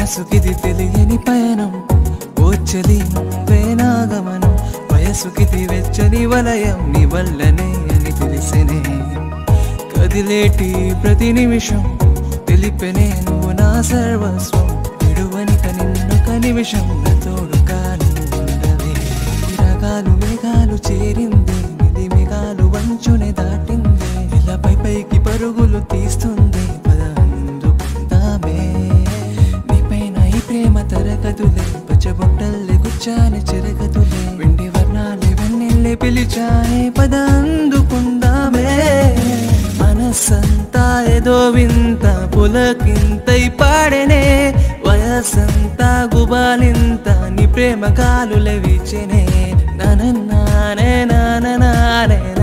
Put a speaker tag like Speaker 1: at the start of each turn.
Speaker 1: మనసుకిది తెలియని పయనం ఓచలి నువ్వే నాగమనం వయసుకిది వెచ్చని వలయం నీ వల్లనే అని తెలిసినే కదిలేటి ప్రతి నిమిషం తెలిపెనే నువ్వు నా సర్వస్వం విడువనిక నిన్ను కనిమిషం నా తోడు కాను ఉండవే రకాలు మేఘాలు చేరింది నిధి మేఘాలు వంచునే దాటింది ఇలా పై పైకి పరుగులు తీస్తుంది పద అందుకుందామే నీపైన ఈ ప్రేమ తరగతులే పచ్చబొట్టల్లే గుచ్చాని చెరగతులే వెండి వర్ణాలే వెన్నెల్లే పిలిచానే పద అందుకుందామే మనసంతా ఏదో వింత పులకింతై పాడెనే వయసంతా గుబాలింత నీ ప్రేమ కాలులే వీచెనే నానే నానే నానే